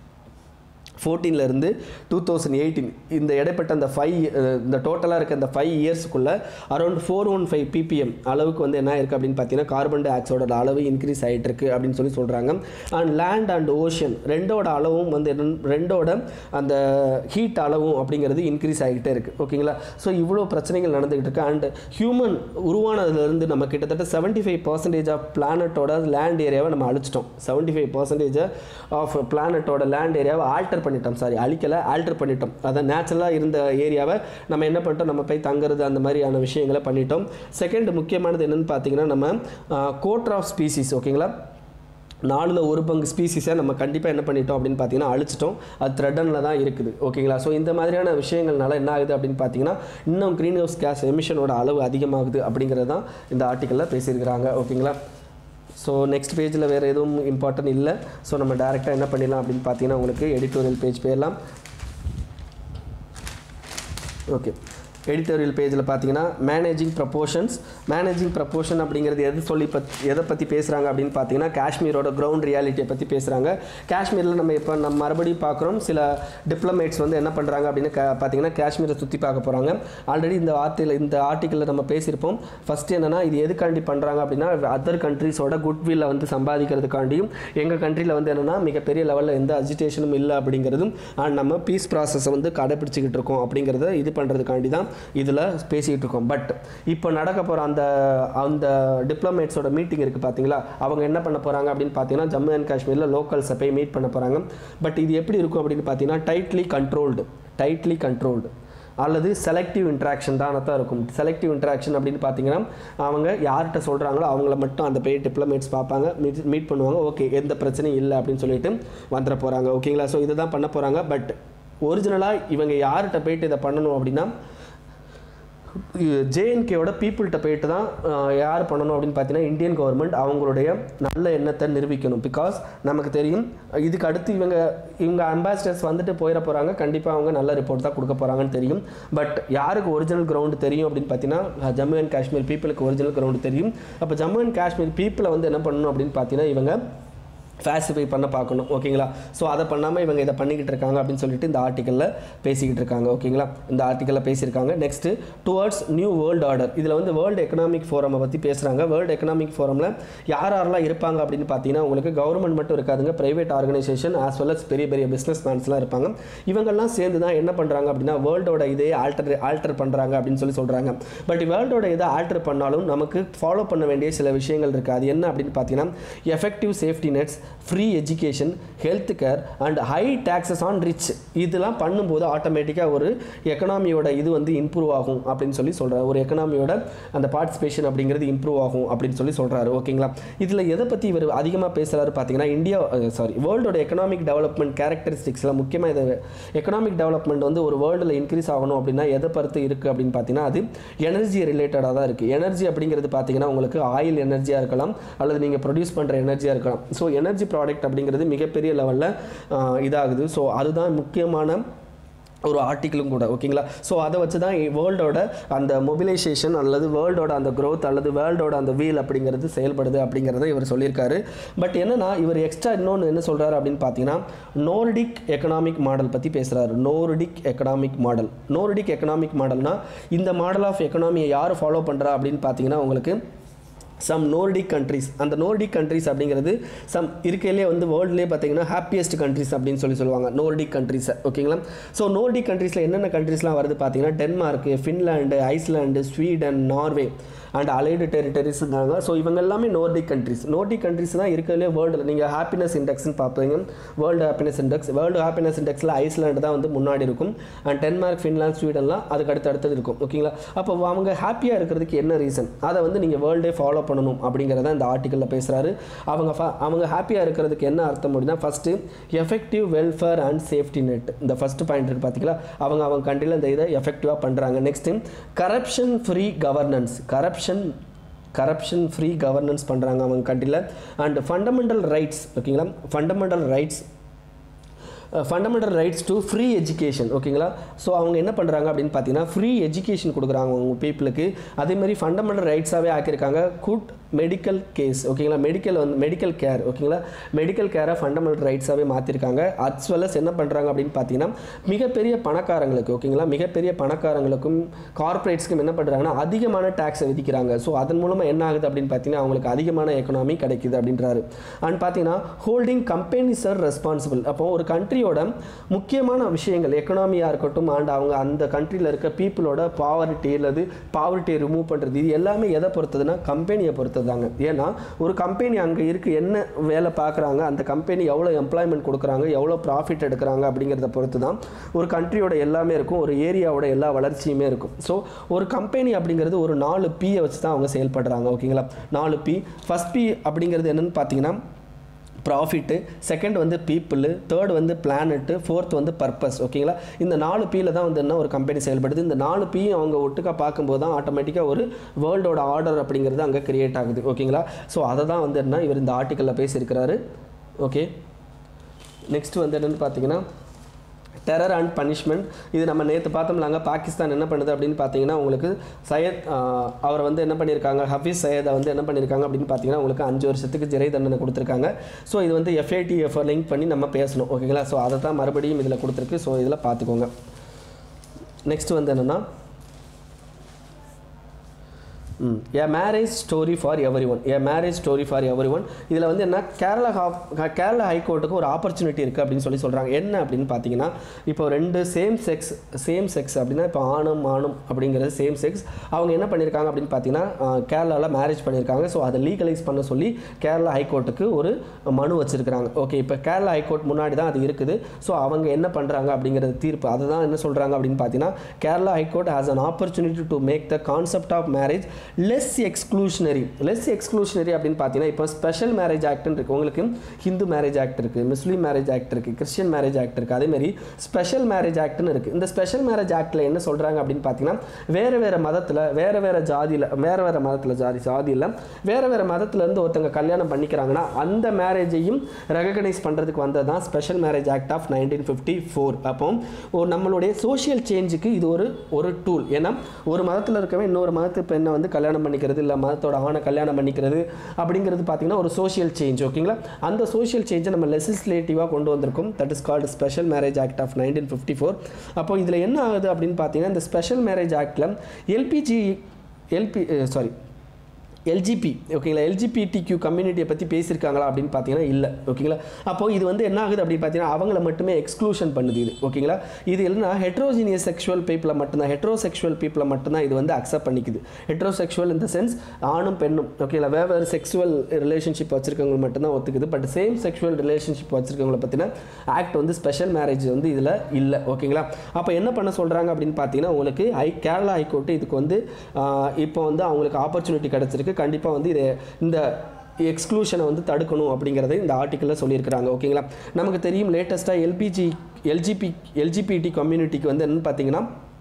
S1: ஃபோர்டீன்லேருந்து டூ தௌசண்ட் எயிட்டீன் இந்த இடைப்பட்ட அந்த ஃபைவ் இந்த டோட்டலாக இருக்க இந்த ஃபைவ் இயர்ஸ்க்குள்ளே around four one five ppm அளவுக்கு வந்து என்ன இருக்குது அப்படின்னு பார்த்தீங்கன்னா கார்பன் டை ஆக்சைடோட அளவு இன்க்ரீஸ் ஆகிட்டு இருக்கு அப்படின்னு சொல்லி சொல்கிறாங்க அண்ட் லேண்ட் அண்ட் ஓஷன் ரெண்டோட அளவும் வந்து என்னன்னு- ரெண்டோட அந்த ஹீட் அளவும் அப்படிங்கிறது இன்க்ரீஸ் ஆகிட்டே இருக்குது ஓகேங்களா ஸோ இவ்வளோ பிரச்சனைகள் நடந்துகிட்டு இருக்கு அண்ட் ஹியூமன் உருவானதுலேருந்து நம்ம கிட்டத்தட்ட செவன்ட்டி ஃபைவ் பர்சன்டேஜ் ஆஃப் பிளானட்டோட லேண்ட் ஏரியாவை நம்ம அழிச்சிட்டோம் செவன்ட்டி ஃபைவ் பர்சன்டேஜ் ஆஃப் பிளானட்டோட லேண்ட் ஏரியாவை ஆல்டர் பண்ணிட்டோம் சாரி அழிக்கலை ஆல்டர் பண்ணிட்டோம் அதான் நேச்சுரலாக இருந்த ஏரியாவை நம்ம என்ன பண்ணிட்டோம் நம்ம போய் தங்குறது அந்த மாதிரியான விஷயங்களை பண்ணிட்டோம் செகண்ட் முக்கியமானது என்னன்னு பார்த்தீங்கன்னா நம்ம கோட்ரு ஆஃப் ஸ்பீசிஸ் ஓகேங்களா நாலில் ஒரு பங்கு ஸ்பீசிஸை நம்ம கண்டிப்பாக என்ன பண்ணிட்டோம் அப்படின்னு பார்த்தீங்கன்னா அழிச்சிட்டோம் அது த்ரெட்டனில் தான் இருக்குது ஓகேங்களா ஸோ இந்த மாதிரியான விஷயங்கள்னால என்ன ஆகுது அப்படின்னு பார்த்தீங்கன்னா இன்னும் க்ரீன் ஹவுஸ் கேஸ் எமிஷனோட அளவு அதிகமாகுது அப்படிங்கிறது தான் இந்த ஆர்டிக்கலில் பேசியிருக்கிறாங்க ஓகேங்களா ஸோ நெக்ஸ்ட் பேஜில் வேறு எதுவும் இம்பார்ட்டன்ட் இல்லை ஸோ நம்ம டேரெக்டாக என்ன பண்ணிடலாம் அப்படின்னு பார்த்தீங்கன்னா உங்களுக்கு எடிட்டோரியல் பேஜ் போயிடலாம் ஓகே எடிட்டோரியல் பேஜில் பார்த்தீங்கன்னா மேனேஜிங் ப்ரப்போர்ஷன்ஸ் மேனேஜிங் ப்ரப்போர்ஷன் அப்படிங்கிறது எது சொல்லி பத் எதை பற்றி பேசுகிறாங்க அப்படின்னு பார்த்தீங்கன்னா காஷ்மீரோட கிரவுண்ட் ரியாலிட்டியை பற்றி பேசுகிறாங்க காஷ்மீரில் நம்ம இப்போ நம்ம மறுபடியும் பார்க்குறோம் சில டிப்ளமேட்ஸ் வந்து என்ன பண்ணுறாங்க அப்படின்னு க பார்த்தீங்கன்னா காஷ்மீரை சுற்றி பார்க்க போகிறாங்க ஆல்ரெடி இந்த வார்த்தையில் இந்த ஆர்டிக்கலில் நம்ம பேசியிருப்போம் ஃபஸ்ட்டு என்னென்னா இது எதுக்காண்டி பண்ணுறாங்க அப்படின்னா அதர் கண்ட்ரீஸோட குட்வில்லை வந்து சம்பாதிக்கிறதுக்காண்டியும் எங்கள் கண்ட்ரியில் வந்து என்னென்னா மிகப்பெரிய லெவலில் எந்த அஜிடேஷனும் இல்லை அப்படிங்கிறதும் அண்ட் நம்ம பீஸ் ப்ராசஸை வந்து கடைப்பிடிச்சிக்கிட்டு இருக்கோம் அப்படிங்கிறத இது பண்ணுறதுக்காண்டி தான் இதில் பேசிக்கிட்டு இருக்கோம் பட் இப்போ நடக்க போகிற அந்த அந்த டிப்ளமேட்ஸோட மீட்டிங் இருக்குது பார்த்தீங்களா அவங்க என்ன பண்ண போகிறாங்க அப்படின்னு பார்த்தீங்கன்னா ஜம்மு அண்ட் காஷ்மீரில் லோக்கல்ஸை போய் மீட் பண்ண போகிறாங்க பட் இது எப்படி இருக்கும் அப்படின்னு பார்த்தீங்கன்னா டைட்லி கண்ட்ரோல்டு டைட்லி கண்ட்ரோல்டு அல்லது செலக்டிவ் இன்ட்ராக்ஷன் தான் தான் இருக்கும் செலக்டிவ் இன்ட்ராக்ஷன் அப்படின்னு பார்த்தீங்கன்னா அவங்க யார்கிட்ட சொல்கிறாங்களோ அவங்கள மட்டும் அந்த போய் டிப்ளமேட்ஸ் பார்ப்பாங்க மீட் மீட் பண்ணுவாங்க ஓகே எந்த பிரச்சனையும் இல்லை அப்படின்னு சொல்லிட்டு வந்துட போகிறாங்க ஓகேங்களா ஸோ இதை தான் பண்ண போகிறாங்க பட் ஒரிஜினலாக இவங்க யார்கிட்ட போயிட்டு இதை பண்ணணும் அப்படின்னா ஜேஎன்கேவோட பீப்புள்கிட்ட போயிட்டு தான் அஹ், யார் பண்ணணும் அப்படின்னு பார்த்தீங்கன்னா இந்தியன் கவர்மெண்ட் அவங்களுடைய நல்ல எண்ணத்தை நிரூபிக்கணும் பிகாஸ் நமக்கு தெரியும் இதுக்கு அடுத்து இவங்க இவங்க அம்பாசிடர்ஸ் வந்துட்டு போயிட போகிறாங்க கண்டிப்பாக அவங்க நல்ல ரிப்போர்ட் தான் கொடுக்க போகிறாங்கன்னு தெரியும் பட் யாருக்கு ஒரிஜினல் கிரவுண்டு தெரியும் அப்படின்னு பார்த்தீங்கன்னா ஜம்மு அண்ட் காஷ்மீர் பீப்புளுக்கு ஒரிஜினல் கிரவுண்டு தெரியும் அப்போ ஜம்மு அண்ட் காஷ்மீர் பீப்புளை வந்து என்ன பண்ணணும் அப்படின்னு பார்த்தீங்கன்னா இவங்க ஃபேசிஃபை பண்ண பார்க்கணும் ஓகேங்களா ஸோ அதை பண்ணாமல் இவங்க இதை பண்ணிக்கிட்டு இருக்காங்க அப்படின்னு சொல்லிட்டு இந்த ஆர்டிக்கலில் பேசிக்கிட்டு இருக்காங்க ஓகேங்களா இந்த ஆர்டிக்கலில் பேசியிருக்காங்க next towards new world order இதில் வந்து வேர்ல்டு எக்கனாமிக் ஃபோரமை பற்றி பேசுகிறாங்க வேர்ல்டு எக்கனாமிக் ஃபோரமில் யார் யாரெல்லாம் இருப்பாங்க அப்படின்னு பார்த்தீங்கன்னா உங்களுக்கு கவர்மெண்ட் மட்டும் இருக்காதுங்க private organisation as well as பெரிய பெரிய பிஸ்னஸ் மேன்ஸ்லாம் இருப்பாங்க இவங்கெல்லாம் சேர்ந்து தான் என்ன பண்ணுறாங்க அப்படின்னா வேர்ல்டோட இதே ஆல்டர் ஆல்டர் பண்ணுறாங்க அப்படின்னு சொல்லி சொல்கிறாங்க பட் வேர்ல்டோட இதை ஆல்டர் பண்ணாலும் நமக்கு ஃபாலோ பண்ண வேண்டிய சில விஷயங்கள் இருக்குது அது என்ன அப்படின்னு பார்த்தீங்கன்னா effective safety nets free education health care and high taxes on rich இதெல்லாம் பண்ணும்போது ஆட்டோமேட்டிக்காக ஒரு எக்கனாமியோட இது வந்து இம்ப்ரூவ் ஆகும் அப்படின்னு சொல்லி சொல்கிறார் ஒரு எக்கனாமியோட அந்த பார்ட்டிசிபேஷன் அப்படிங்கிறது இம்ப்ரூவ் ஆகும் அப்படின்னு சொல்லி சொல்கிறாரு ஓகேங்களா இதில் எதை பற்றி இவர் அதிகமாக பேசுகிறாரு பார்த்தீங்கன்னா இந்தியா சாரி வேர்ல்டோட எக்கனாமிக் டெவலப்மெண்ட் கேரக்டரிஸ்டிக்ஸில் முக்கியமாக இது எக்கனாமிக் டெவலப்மெண்ட் வந்து ஒரு வேர்ல்டில் இன்க்ரீஸ் ஆகணும் அப்படின்னா எதை பொறுத்து இருக்குது அப்படின்னு பார்த்தீங்கன்னா அது எனர்ஜி ரிலேட்டடாக தான் இருக்குது எனர்ஜி அப்படிங்கிறது பார்த்தீங்கன்னா உங்களுக்கு ஆயில் எனர்ஜியாக இருக்கலாம் அல்லது நீங்கள் ப்ரொடியூஸ் பண்ணுற எனர்ஜியாக இருக்கலாம் ஸோ எனர்ஜி ப்ராடக்ட் அப்படிங்கிறது மிகப்பெரிய லெவலில் இதாகுது ஸோ அதுதான் முக்கியமான ஒரு ஆர்டிக்கிளும் கூட ஓகேங்களா ஸோ அதை வச்சு தான் வேர்ல்டோட அந்த மொபிலைசேஷன் அல்லது வேர்ல்டோட அந்த growth அல்லது வேர்ல்டோட அந்த வீல் அப்படிங்கிறது செயல்படுது அப்படிங்கிறத இவர் சொல்லியிருக்காரு பட் என்னன்னா இவர் எக்ஸ்ட்ரா இன்னொன்று என்ன சொல்கிறாரு அப்படின்னு பார்த்தீங்கன்னா நோர்டிக் எக்கனாமிக் மாடல் பற்றி பேசுகிறாரு Nordic economic model Nordic economic மாடல்னா இந்த மாடல் ஆஃப் எக்கனாமியை யார் ஃபாலோ பண்ணுறா அப்படின்னு பார்த்தீங்கன்னா உங்களுக்கு சம் நோர்டிக் கண்ட்ரிஸ் அந்த நோர்டிக் கண்ட்ரிஸ் அப்படிங்கிறது சம் இருக்கையிலே வந்து வேர்ல்ட்லேயே பார்த்தீங்கன்னா ஹாப்பியஸ்ட் கண்ட்ரிஸ் அப்படின்னு சொல்லி சொல்லுவாங்க நோர்டிக் கண்ட்ரிஸை ஓகேங்களா ஸோ நோர்டிக் கண்ட்ரீஸில் என்னென்ன கண்ட்ரிஸ்லாம் வருது பார்த்தீங்கன்னா Denmark Finland Iceland Sweden Norway and allied territories இருந்தாங்க ஸோ இவங்க எல்லாமே நோர்டிக் கண்ட்ரிஸ் நோர்டிக் கண்ட்ரிஸ் தான் இருக்கிறதுலே வேர்ல்டில் நீங்கள் ஹாப்பினஸ் இண்டெக்ஸ்னு பார்ப்பீங்க world happiness index world happiness இண்டெக்ஸில் ஐஸ்லாண்டு தான் வந்து முன்னாடி இருக்கும் அண்ட் டென்மார்க் ஃபின்லாந்து ஸ்வீடன்லாம் அதுக்கு அடுத்து அடுத்தது இருக்கும் ஓகேங்களா அப்போ அவங்க ஹாப்பியாக இருக்கிறதுக்கு என்ன ரீசன் அதை வந்து நீங்கள் வேர்ல்டே ஃபாலோ பண்ணணும் அப்படிங்கிறத இந்த ஆர்டிக்கலில் பேசுகிறாரு அவங்க fa- அவங்க ஹாப்பியாக இருக்கிறதுக்கு என்ன அர்த்தம் அப்படின்னா first effective welfare and safety net இந்த ஃபஸ்ட்டு பாயிண்ட் இருக்குது பார்த்தீங்களா அவங்க அவங்க கண்ட்ரியில் இந்த இதை எஃபெக்டிவாக பண்ணுறாங்க next corruption free governance corruption corruption free governance பண்ணுறாங்க அவங்க கண்ட்ரியில் அண்ட் ஃபண்டமெண்டல் ரைட்ஸ் ஓகேங்களா fundamental rights fundamental rights to free education ஓகேங்களா ஸோ அவங்க என்ன பண்ணுறாங்க அப்படின்னு பார்த்தீங்கன்னா ஃப்ரீ எஜுகேஷன் கொடுக்குறாங்க அவங்க பீப்புளுக்கு அதேமாதிரி ஃபண்டமெண்டல் ரைட்ஸாகவே ஆக்கியிருக்காங்க குட் மெடிக்கல் கேஸ் ஓகேங்களா மெடிக்கல் வந்து மெடிக்கல் கேர் ஓகேங்களா மெடிக்கல் கேரை ஃபண்டமெண்டல் ரைட்ஸாகவே மாற்றிருக்காங்க அஸ் வெல் as என்ன பண்ணுறாங்க அப்படின்னு பார்த்தீங்கன்னா மிகப்பெரிய பணக்காரங்களுக்கு ஓகேங்களா மிகப்பெரிய பணக்காரங்களுக்கும் கார்ப்பரேட்ஸ்க்கும் என்ன பண்ணுறாங்கன்னா அதிகமான டேக்ஸை விதிக்கிறாங்க ஸோ அதன் மூலமாக என்ன ஆகுது அப்படின்னு பார்த்தீங்கன்னா அவங்களுக்கு அதிகமான எக்கனாமி கிடைக்குது அப்படின்றாரு அண்ட் பார்த்தீங்கன்னா ஹோல்டிங் கம்பெனிஸ் ஆர் ரெஸ்பான்சிபிள் அப்போ ஒரு கண்ட்ரியோட முக்கியமான விஷயங்கள் எக்கனாமியாக இருக்கட்டும் அண்ட் அவங்க அந்த கண்ட்ரியில் இருக்க பீப்புளோட பாவர்ட்டி அல்லது பாவர்ட்டியை ரிமூவ் பண்ணுறது இது எல்லாமே எதை பொறுத்ததுன்னா கம்பெனியை பொறுத்ததாங்க ஏன்னா ஒரு கம்பெனி அங்கே இருக்கு என்ன வேலை பார்க்குறாங்க அந்த கம்பெனி எவ்வளோ எம்ப்ளாய்மெண்ட் கொடுக்குறாங்க எவ்வளோ ப்ராஃபிட் எடுக்கிறாங்க அப்படிங்கிறத பொறுத்து தான் ஒரு கண்ட்ரியோட எல்லாமே இருக்கும் ஒரு ஏரியாவோட எல்லா வளர்ச்சியுமே இருக்கும் ஸோ ஒரு கம்பெனி அப்படிங்கிறது ஒரு நாலு பியை வச்சு தான் அவங்க செயல்படுறாங்க ஓகேங்களா நாலு பி ஃபஸ்ட் பி அப்படிங்கிறது என்னன்னு பார்த்தீங்கன்னா ப்ராஃபிட்டு செகண்ட் வந்து பீப்புள் தேர்ட் வந்து பிளானட்டு ஃபோர்த் வந்து பர்பஸ் ஓகேங்களா இந்த நாலு பியில் தான் வந்து என்ன ஒரு கம்பெனி செயல்படுது இந்த நாலு பியும் அவங்க ஒட்டுக்கா பார்க்கும்போது தான் ஆட்டோமேட்டிக்காக ஒரு வேர்ல்டோட ஆர்டர் அப்படிங்கிறது அங்கே கிரியேட் ஆகுது ஓகேங்களா ஸோ அதை தான் வந்து என்ன இவர் இந்த ஆர்டிக்கலில் பேசியிருக்கிறாரு ஓகே நெக்ஸ்ட் வந்து என்னென்னு பார்த்தீங்கன்னா டெரர் அண்ட் பனிஷ்மெண்ட் இது நம்ம நேற்று பார்த்தோம்லாங்க பாகிஸ்தான் என்ன பண்ணுது அப்படின்னு பார்த்தீங்கன்னா உங்களுக்கு சையத் ஆஹ், அவர் வந்து என்ன பண்ணியிருக்காங்க ஹஃபீஸ் சையதை வந்து என்ன பண்ணியிருக்காங்க அப்படின்னு பார்த்தீங்கன்னா உங்களுக்கு அஞ்சு வருஷத்துக்கு சிறை தண்டனை கொடுத்துருக்காங்க ஸோ இது வந்து எஃப்ஐடிஎஃப் லிங்க் பண்ணி நம்ம பேசணும் ஓகேங்களா ஸோ அதை தான் மறுபடியும் இதில் கொடுத்துருக்கு ஸோ இதில் பார்த்துக்கோங்க நெக்ஸ்ட் வந்து என்னென்னா a marriage story for everyone a marriage story for everyone இதில் வந்து என்ன கேரளா ஹா- கேரளா ஹைகோர்ட்டுக்கு ஒரு ஆப்பர்ச்சுனிட்டி இருக்குது அப்படின்னு சொல்லி சொல்கிறாங்க என்ன அப்படின்னு பார்த்தீங்கன்னா இப்போ ரெண்டு சேம் செக்ஸ் சேம் செக்ஸ் அப்படின்னா இப்போ ஆணும் ஆணும் அப்படிங்கிறது சேம் செக்ஸ் அவங்க என்ன பண்ணியிருக்காங்க அப்படின்னு பார்த்தீங்கன்னா கேரளாவில் மேரேஜ் பண்ணியிருக்காங்க ஸோ அதை லீகலைஸ் பண்ண சொல்லி கேரளா ஹைகோர்ட்டுக்கு ஒரு மனு வச்சிருக்கிறாங்க ஓகே இப்போ கேரளா ஹைகோர்ட் முன்னாடி தான் அது இருக்குது ஸோ அவங்க என்ன பண்ணுறாங்க அப்படிங்கிறது தீர்ப்பு அதை தான் என்ன சொல்கிறாங்க அப்படின்னு பார்த்தீங்கன்னா Kerala high court has an opportunity to make the concept of marriage less exclusionary less exclusionary அப்படின்னு பார்த்தீங்கன்னா இப்போ ஸ்பெஷல் மேரேஜ் ஆக்ட்னு இருக்குது உங்களுக்கு ஹிந்து மேரேஜ் ஆக்ட் இருக்குது முஸ்லீம் மேரேஜ் ஆக்ட் இருக்குது கிறிஸ்டியன் மேரேஜ் ஆக்ட் இருக்குது அதேமாரி ஸ்பெஷல் மேரேஜ் ஆக்ட்னு இருக்குது இந்த ஸ்பெஷல் மேரேஜ் ஆக்டில் என்ன சொல்கிறாங்க அப்படின்னு பார்த்தீங்கன்னா வேறு வேறு மதத்தில் வேறு வேறு ஜாதியில் வேறு வேறு மதத்தில் ஜாதி ஜாதியில் வேறு வேறு மதத்துலேருந்து ஒருத்தங்க கல்யாணம் பண்ணிக்கிறாங்கன்னா அந்த மேரேஜையும் ரெகக்னைஸ் பண்ணுறதுக்கு வந்தது தான் special marriage act of nineteen fifty four அப்போ ஒரு நம்மளுடைய சோஷியல் சேஞ்சுக்கு இது ஒரு ஒரு டூல் ஏன்னா ஒரு மதத்தில் இருக்கவே இன்னொரு மதத்து பெண்ணை வந்து கல்யாணம் பண்ணிக்கிறது இல்லை மதத்தோட ஆணை கல்யாணம் பண்ணிக்கிறது அப்படிங்கிறது பார்த்தீங்கன்னா ஒரு சோஷியல் சேஞ்ச் ஓகேங்களா அந்த சோஷியல் சேஞ்சை நம்ம லெசிஸ்லேட்டிவாக கொண்டு வந்திருக்கோம் that is called special marriage act of nineteen fifty four அப்போ இதில் என்ன ஆகுது அப்படின்னு பார்த்தீங்கன்னா இந்த ஸ்பெஷல் மேரேஜ் ஆக்டில் எல்பிஜி எல்பி சாரி எல்ஜிபி ஓகேங்களா எல்ஜிபிடிக்யூ கம்யூனிட்டியை பற்றி பேசியிருக்காங்களா அப்படின்னு பார்த்தீங்கன்னா இல்லை ஓகேங்களா அப்போ இது வந்து என்ன ஆகுது அப்படின்னு பார்த்தீங்கன்னா அவங்கள மட்டுமே எக்ஸ்க்ளூஷன் பண்ணுது இது ஓகேங்களா இது இல்லைன்னா ஹெட்ரோஜினியஸ் செக்ஷுவல் பீப்பிளை மட்டும்தான் ஹெட்ரோசெக்ஷுவல் பீப்பிளை மட்டும்தான் இது வந்து அக்செப்ட் பண்ணிக்குது ஹெட்ரோசெக்ஷுவல் இந்த சென்ஸ் ஆணும் பெண்ணும் ஓகேங்களா வேறு செக்ஷுவல் ரிலேஷன்ஷிப் வச்சிருக்கவங்க மட்டும்தான் ஒத்துக்குது பட் சேம் செக்ஷுவல் ரிலேஷன்ஷிப் வச்சிருக்கவங்கள பற்றின ஆக்ட் வந்து ஸ்பெஷல் மேரேஜ் வந்து இதில் இல்லை ஓகேங்களா அப்போ என்ன பண்ண சொல்கிறாங்க அப்படின்னு பார்த்தீங்கன்னா உங்களுக்கு ஹை கேரளா ஹைகோர்ட்டு இதுக்கு வந்து ஆஹ், இப்போ வந்து அவங்களுக்கு ஆப்பர்ச்சுனிட்டி கிடச்சிருக்கு கண்டிப்பாக வந்து இது இந்த எக்ஸ்க்ளூஷனை வந்து தடுக்கணும் அப்படிங்கிறத இந்த ஆர்டிக்கலில் சொல்லியிருக்கிறாங்க ஓகேங்களா நமக்கு தெரியும் லேட்டஸ்ட்டாக எல்பிஜி எல்ஜிபி எல்ஜிபிடி கம்யூனிட்டிக்கு வந்து என்னன்னு பார்த்தீங்கன்னா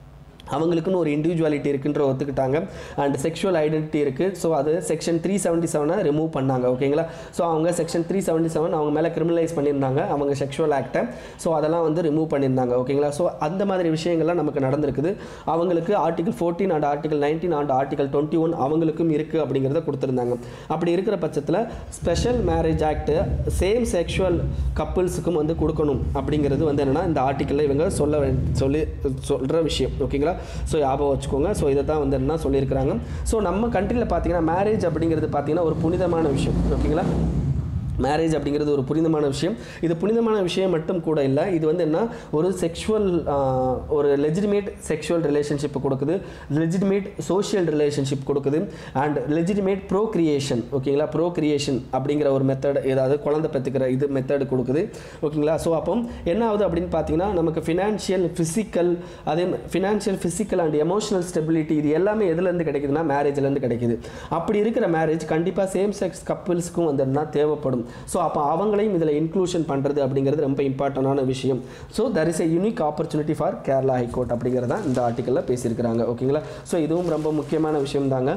S1: அவங்களுக்குன்னு ஒரு இண்டிவிஜுவாலிட்டி இருக்குன்ற ஒத்துக்கிட்டாங்க அண்ட் செக்ஷுவல் ஐடென்டிட்டி இருக்குது ஸோ அது செக்ஷன் த்ரீ செவன்ட்டி செவனை ரிமூவ் பண்ணாங்க ஓகேங்களா ஸோ அவங்க செக்ஷன் த்ரீ செவன்ட்டி செவன் அவங்க மேலே கிரிமினலைஸ் பண்ணியிருந்தாங்க அவங்க செக்ஷுவல் ஆக்டை ஸோ அதெல்லாம் வந்து ரிமூவ் பண்ணியிருந்தாங்க ஓகேங்களா ஸோ அந்த மாதிரி விஷயங்கள்லாம் நமக்கு நடந்திருக்குது அவங்களுக்கு article fourteen and article nineteen and article twenty one அவங்களுக்கும் இருக்குது அப்படிங்கிறத கொடுத்துருந்தாங்க அப்படி இருக்கிற பட்சத்தில் special marriage act same sexual கப்புள்ஸுக்கும் வந்து கொடுக்கணும் அப்படிங்கிறது வந்து என்னென்னா இந்த ஆர்டிக்கலில் இவங்க சொல்ல வே- சொல்லி சொல்கிற விஷயம் ஓகேங்களா ஸோ ஞாபகம் வச்சுக்கோங்க ஸோ இதை தான் வந்து என்ன சொல்லியிருக்கிறாங்க ஸோ நம்ம கண்ட்ரியில் பார்த்தீங்கன்னா மேரேஜ் அப்படிங்கிறது பார்த்தீங்கன்னா ஒரு புனிதமான விஷயம் ஓகேங்களா மேரேஜ் அப்படிங்கிறது ஒரு புனிதமான விஷயம் இது புனிதமான விஷயம் மட்டும் கூட இல்லை இது வந்து என்ன ஒரு செக்ஷுவல் ஒரு லெஜிட்டிமேட் செக்ஷுவல் ரிலேஷன்ஷிப் கொடுக்குது லெஜிட்டிமேட் சோஷியல் ரிலேஷன்ஷிப் கொடுக்குது அண்ட் லெஜிட்டிமேட் ப்ரோ கிரியேஷன் ஓகேங்களா ப்ரோ கிரியேஷன் அப்படிங்கிற ஒரு மெத்தட் ஏதாவது குழந்தை பெற்றுக்கிற இது மெத்தட் கொடுக்குது ஓகேங்களா ஸோ அப்போ என்ன ஆகுது அப்படின்னு பார்த்தீங்கன்னா நமக்கு ஃபினான்ஷியல் ஃபிசிக்கல் அதே financial physical and emotional stability இது எல்லாமே எதுலேருந்து கிடைக்குதுன்னா மேரேஜ்லேருந்து கிடைக்குது அப்படி இருக்கிற மேரேஜ் கண்டிப்பாக சேம் செக்ஸ் கப்புள்ஸ்க்கும் வந்து என்ன தேவைப்படும் ஸோ அப்போ அவங்களையும் இதில் இன்க்ளூஷன் பண்ணுறது அப்படிங்கிறது ரொம்ப இம்பார்ட்டண்டான விஷயம் so there is a unique opportunity for Kerala high court அப்படிங்கிறத இந்த ஆர்டிக்கலில் பேசியிருக்கிறாங்க ஓகேங்களா ஸோ இதுவும் ரொம்ப முக்கியமான விஷயம் தாங்க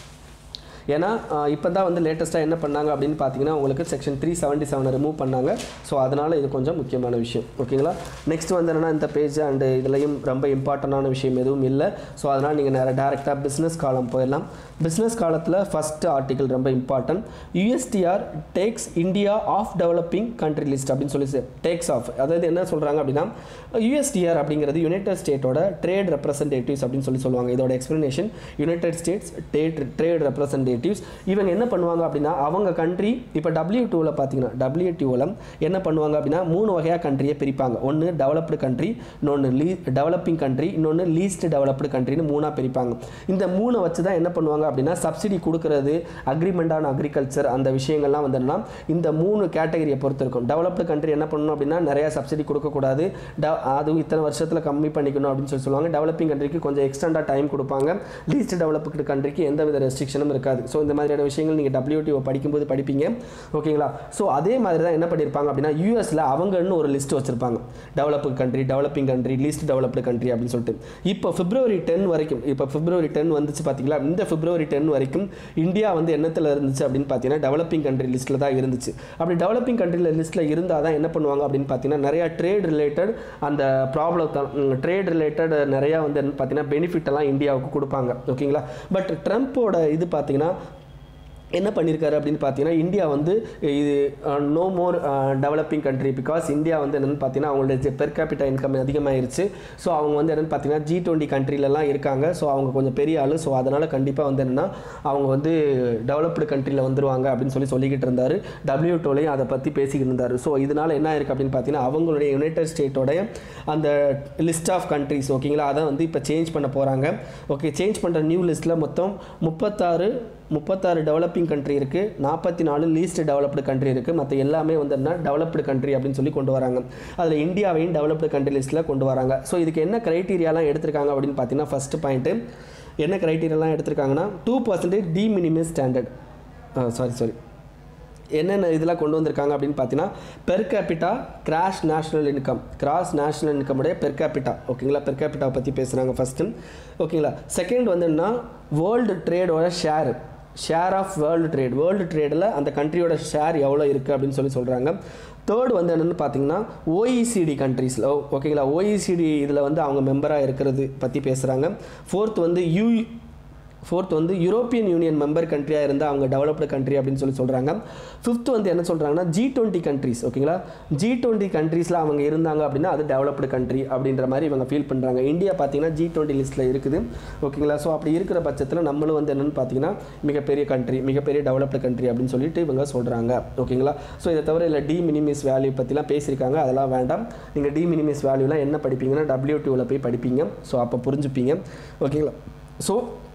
S1: ஏன்னா இப்போ தான் வந்து லேட்டஸ்ட்டாக என்ன பண்ணாங்க அப்படின்னு பார்த்தீங்கன்னா உங்களுக்கு செக்ஷன் த்ரீ செவன்ட்டி செவனை ரிமூவ் பண்ணாங்க ஸோ அதனால் இது கொஞ்சம் முக்கியமான விஷயம் ஓகேங்களா நெக்ஸ்ட் வந்து என்னன்னா இந்த பேஜ் அண்டு இதுலேயும் ரொம்ப இம்பார்ட்டண்டான விஷயம் எதுவும் இல்லை ஸோ அதனால் நீங்கள் நேராக டேரெக்டாக பிஸ்னஸ் காலம் போயிடலாம் பிஸ்னஸ் காலத்தில் ஃபஸ்ட்டு ஆர்டிக்கல் ரொம்ப important USTR takes India off developing country list அப்படின்னு சொல்லி டேக்ஸ் ஆஃப் அதாவது என்ன சொல்கிறாங்க அப்படின்னா யூஎஸ்டிஆர் அப்படிங்கிறது யுனைடெட் ஸ்டேட்டோட ட்ரேட் ரெப்ரசன்டேட்டிவ்ஸ் அப்படின்னு சொல்லி சொல்லுவாங்க இதோட எக்ஸ்ப்ளனேஷன் யுனைடெட் ஸ்டேட்ஸ் டேட் ட்ரேட் ரெப்ரசன்டேட்டிவ்ஸ் இவங்க என்ன பண்ணுவாங்க அப்படின்னா அவங்க கண்ட்ரி இப்போ டபிள்யூ டூவில் பார்த்தீங்கன்னா டபிள்யூடிஓவில் என்ன பண்ணுவாங்க அப்படின்னா மூணு வகையாக கண்ட்ரியை பிரிப்பாங்க ஒன்று டெவலப்டு கண்ட்ரி இன்னொன்று லீ டெவலப்பிங் கண்ட்ரி இன்னொன்று லீஸ்ட் டெவலப்டு கண்ட்ரின்னு மூணாக பிரிப்பாங்க இந்த மூணை வச்சு தான் என்ன பண்ணுவாங்க அப்படின்னா சப்சிடி கொடுக்கறது அக்ரிமெண்ட் ஆன் அக்ரிகல்ச்சர் அந்த விஷயங்கள்லாம் வந்துன்னா இந்த மூணு கேட்டகரியை பொறுத்து இருக்கும் டெவலப்டு கண்ட்ரி என்ன பண்ணணும் அப்படின்னா நிறையா சப்சிடி கொடுக்கக்கூடாது ட அதுவும் இத்தனை வருஷத்தில் கம்மி பண்ணிக்கணும் அப்படின்னு சொல்லி சொல்லுவாங்க டெவலப்பிங் கண்ட்ரிக்கு கொஞ்சம் எக்ஸ்டெண்டாக டைம் கொடுப்பாங்க லீஸ்ட் டெவலப்டு கண்ட்ரிக்கு எந்த வித ரெஸ்ட்ரிக்ஷனும் இருக்காது ஸோ இந்த மாதிரியான விஷயங்கள் நீங்கள் டபிள்யூடிஓ படிக்கும்போது படிப்பீங்க ஓகேங்களா ஸோ அதே மாதிரி தான் என்ன பண்ணியிருப்பாங்க அப்படின்னா யூஎஸில் அவங்கன்னு ஒரு லிஸ்ட் வச்சிருப்பாங்க developed country developing country least developed country அப்படின்னு சொல்லிட்டு இப்போ பிப்ரவரி டென் வரைக்கும் இப்போ பிப்ரவரி டென் வந்துச்சு பார்த்தீங்களா இந்த பிப்ரவரி டென் வரைக்கும் இந்தியா வந்து என்னத்தில் இருந்துச்சு அப்படின்னு பார்த்தீங்கன்னா டெவலப்பிங் கண்ட்ரி லிஸ்ட்டில் தான் இருந்துச்சு அப்படி டெவலப்பிங் கண்ட்ரியில் லிஸ்ட்டில் இருந்தால் தான் என்ன பண்ணுவாங்க அப்படின்னு பார்த்தீங்கன்னா நிறையா ட்ரேட் ரிலேட்டட் அந்த ப்ராப்ளம் ட்ரேட் ரிலேட்டட் நிறையா வந்து என்ன பார்த்தீங்கன்னா பெனிஃபிட் எல்லாம் இந்தியாவுக்கு கொடுப்பாங்க ஓகேங்களா பட் ட்ரம்ப்போட இது பார்த்தீங்கன்னா என்ன பண்ணியிருக்காரு அப்படின்னு பார்த்தீங்கன்னா இந்தியா வந்து இது no more developing country because India வந்து என்னென்னு பார்த்தீங்கன்னா அவங்களோட பெர் கேபிட்டா இன்கம் அதிகமாயிருச்சு ஸோ அவங்க வந்து என்னென்னு பார்த்தீங்கன்னா ஜி டுவெண்ட்டி கண்ட்ரிலலாம் இருக்காங்க ஸோ அவங்க கொஞ்சம் பெரிய ஆள் ஸோ அதனால் கண்டிப்பாக வந்து என்னென்னா அவங்க வந்து டெவலப்டு கண்ட்ரியில் வந்துருவாங்க அப்படின்னு சொல்லி சொல்லிக்கிட்டு இருந்தார் டபிள்யூடோலையும் அதை பற்றி பேசிக்கிட்டு இருந்தார் ஸோ இதனால் என்ன இருக்குது அப்படின்னு பார்த்தீங்கன்னா அவங்களுடைய யுனைடெட் ஸ்டேட்டோடைய அந்த லிஸ்ட் ஆஃப் கண்ட்ரிஸ் ஓகேங்களா அதை வந்து இப்போ சேஞ்ச் பண்ண போகிறாங்க ஓகே சேஞ்ச் பண்ணுற நியூ லிஸ்ட்டில் மொத்தம் முப்பத்தாறு முப்பத்தாறு டெவலப்பிங் கண்ட்ரி இருக்குது நாற்பத்தி நாலு லீஸ்ட் டெவலப்டு கண்ட்ரி இருக்குது மற்ற எல்லாமே வந்து என்ன டெவலப்டு கண்ட்ரி அப்படின்னு சொல்லி கொண்டு வராங்க அதில் இந்தியாவையும் டெவலப்டு கண்ட்ரி லிஸ்ட்டில் கொண்டு வராங்க ஸோ இதுக்கு என்ன க்ரைட்டீரியாலாம் எடுத்திருக்காங்க அப்படின்னு பார்த்தீங்கன்னா ஃபஸ்ட்டு பாயிண்ட்டு என்ன க்ரைட்டீரியாலாம் எடுத்திருக்காங்கன்னா டூ பர்சன்டேஜ் டி மினிமம் ஸ்டாண்டர்ட் சாரி சாரி என்னென்ன இதெல்லாம் கொண்டு வந்திருக்காங்க அப்படின்னு பார்த்தீங்கன்னா per capita gross national income gross national இன்கமுடைய பெர் கேபிட்டா ஓகேங்களா பெர் கேபிட்டாவை பற்றி பேசுகிறாங்க ஃபஸ்ட்டு ஓகேங்களா செகண்ட் வந்து என்ன வேர்ல்டு ட்ரேடோட share share of world trade world ட்ரேடில் அந்த கண்ட்ரியோட ஷேர் எவ்வளோ இருக்குது அப்படின்னு சொல்லி சொல்கிறாங்க தேர்ட் வந்து என்னென்னு பார்த்தீங்கன்னா ஓஇசிடி கண்ட்ரீஸில் ஓகேங்களா ஓஇசிடி இதில் வந்து அவங்க மெம்பராக இருக்கிறது பற்றி பேசுகிறாங்க ஃபோர்த் வந்து யூ ஃபோர்த் வந்து யூரோப்பியன் யூனியன் மெம்பர் கண்ட்ரியாக இருந்தால் அவங்க டெவலப்டு கண்ட்ரி அப்படின்னு சொல்லி சொல்கிறாங்க ஃபிஃப்த் வந்து என்ன சொல்கிறாங்கன்னா ஜி டுவெண்ட்டி கண்ட்ரிஸ் ஓகேங்களா ஜி டுவெண்ட்டி கண்ட்ரீஸில் அவங்க இருந்தாங்க அப்படின்னா அது டெவலப்டு கண்ட்ரி அப்படின்ற மாதிரி இவங்க ஃபீல் பண்ணுறாங்க இந்தியா பார்த்தீங்கன்னா ஜி டுவெண்ட்டி லிஸ்ட்டில் இருக்குது ஓகேங்களா ஸோ அப்படி இருக்கிற பட்சத்தில் நம்மளும் வந்து என்னென்னு பார்த்தீங்கன்னா மிகப்பெரிய கண்ட்ரி மிகப்பெரிய டெவலப்டு கண்ட்ரி அப்படின்னு சொல்லிட்டு இவங்க சொல்கிறாங்க ஓகேங்களா ஸோ இதை தவிர இல்லை டி மினிமிஸ் வேல்யூ பற்றிலாம் பேசியிருக்காங்க அதெல்லாம் வேண்டாம் நீங்கள் டி மினிமிஸ் வேல்யூலாம் என்ன படிப்பீங்கன்னா டபிள்யூடியூவில் போய் படிப்பீங்க ஸோ அப்போ புரிஞ்சுப்பீங்க ஓகேங்களா ஸோ